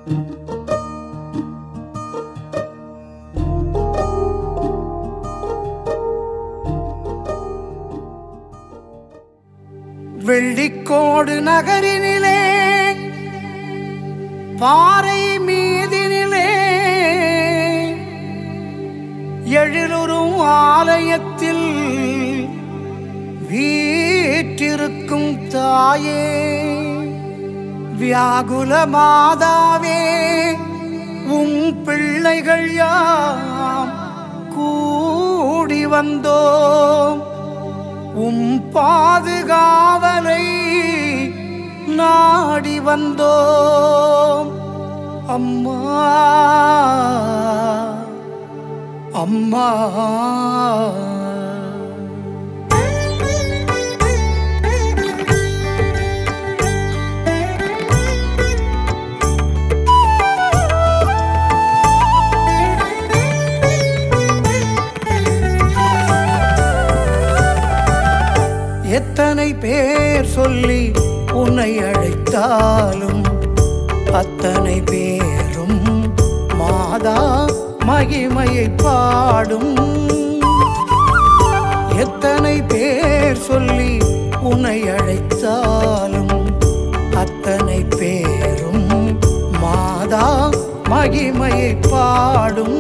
வெள்ளிக்கோடு நகரினிலே பாறை மீதினிலே எழிலுறும் ஆலயத்தில் வீற்றிருக்கும் தாயே வியாகுல மாதாவே உம் பிள்ளைகள் யாம் கூடி வந்தோம் உம் பாதுகாவலை நாடி வந்தோம் அம்மா அம்மா எத்தனை பேர் சொல்லி உன்னை அழைத்தாலும் அத்தனை பேரும் மாதா மகிமையை பாடும் எத்தனை பேர் சொல்லி உன்னை அழைத்தாலும் அத்தனை பேரும் மாதா மகிமையை பாடும்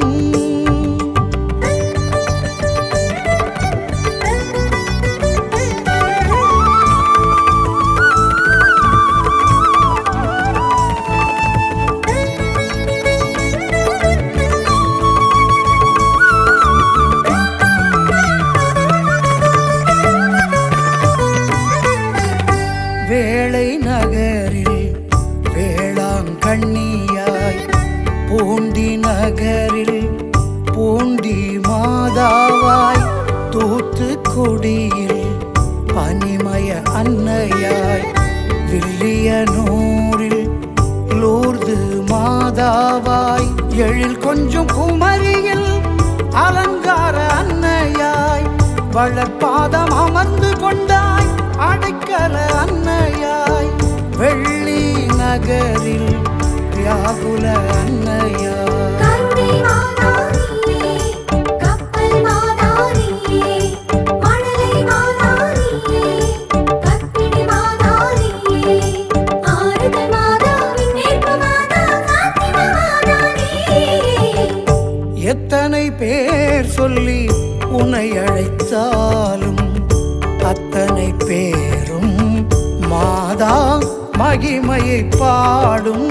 வேளை நகரில் வேளாங்கண்ணியாய் பூண்டி நகரில் பூண்டி மாதாவாய் தூத்துக்குடியில் பனிமய அன்னையாய் வில்லியனூரில் லூர்து மாதாவாய் எழில் கொஞ்சம் குமரியில் அலங்கார அன்னையாய் வளர்பாதம் அமர்ந்து கொண்டாய் அடைக்கல அன்னையாய் வெள்ளி நகரில் வியாகுல அன்னையாய் கருணை மாதாரியே கப்பல் மாதாரியே மழலை மாதாரியே கற்பிணி மாதாரியே ஆறுதல் மாதாவின் நேர்ப்பு மாதா காத்தின மாதாரியே எத்தனை பேர் சொல்லி உன்னை அழைத்தாலும் அத்தனை பேரும் மாதா மகிமையை பாடும்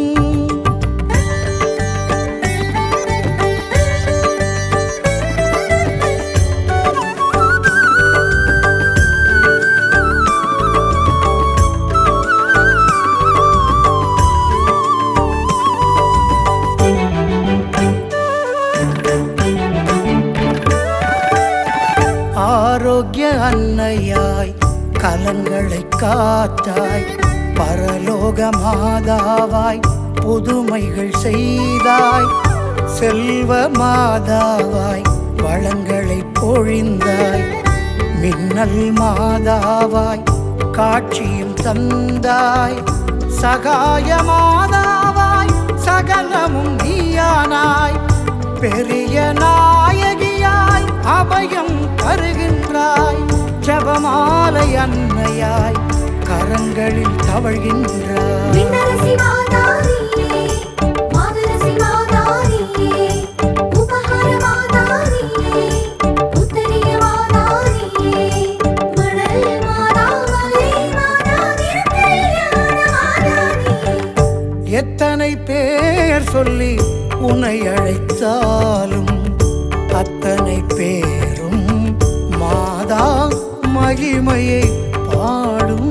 ஆரோக்கிய அன்னையாய் கலங்களை காத்தாய் பரலோக மாதாவாய் புதுமைகள் செய்தாய் செல்வ மாதாவாய் வளங்களை பொழிந்தாய் மின்னல் மாதாவாய் காட்சியும் தந்தாய் சகாய மாதாவாய் சகலமும் நீயானாய் பெரிய நாயகியாய் அபயம் தருகின்றாய் ஜபமாலை அன்னையாய் கரங்களில் தவழ்கின்றாய் விண்ணரசி மாதாரியே மாதரசி மாதாரியே உபகார மாதாரியே உத்தரிய மாதாரியே மணல் மாதாவலே மாதாவிருக்கையான மாதாரியே எத்தனை பேர் சொல்லி உன்னை அழைத்தாலும் அத்தனை பேரும் மாதா மகிமையை பாடும்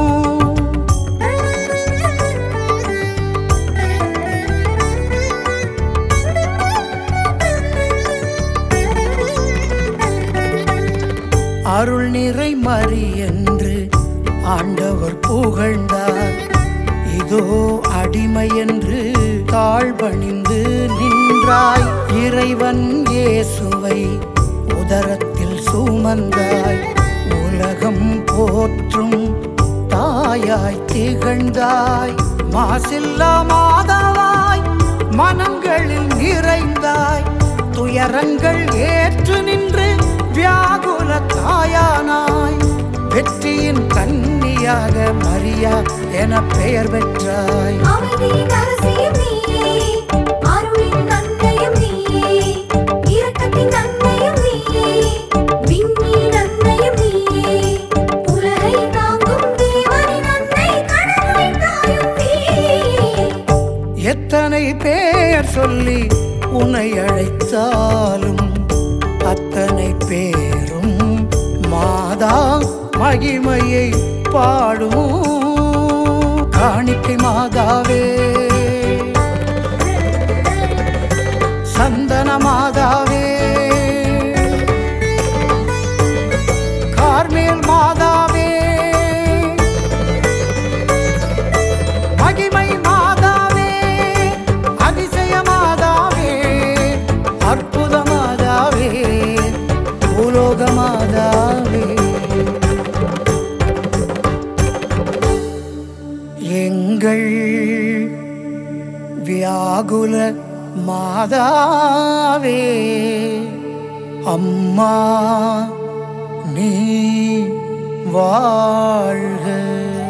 அருள் நிறை மறி என்று ஆண்டவர் புகழ்ந்தார் இதோ அடிமை என்று தாழ்பணிந்து நின்றாய் இறைவன் இயேசுவை உதரத்தில் சுமந்தாய் உலகம் போற்றும் தாயாய் திகழ்ந்தாய் மாசில்லா மாதவா துயரங்கள் ஏற்று நின்று வியாகுல தாயானாய் வெற்றியின் கன்னியாக மரியா என பெயர் பெற்றாய் அமைதியின் அரசியும் நீயே அருளின் நன்மையும் நீயே இரக்கத்தின் நன்மையும் நீயே விண்ணின் நன்மையும் நீயே உலகை தாங்கும் தேவனின் நன்மை கடவுளின் தாயும் நீயே எத்தனை பேர் சொல்லி உன்னை அழைத்தாலும் அத்தனை பேரும் மாதா மகிமையை பாடும் காணிக்கை மாதாவே சந்தன மாதாவே கார்மேல் மாதாவே மகிமை மாதாவே அதிசய மாதாவே அற்புத மாதாவே பூலோக மாதாவே எங்கள் வியாகுல மாதாவே அம்மா நீ வாழ்க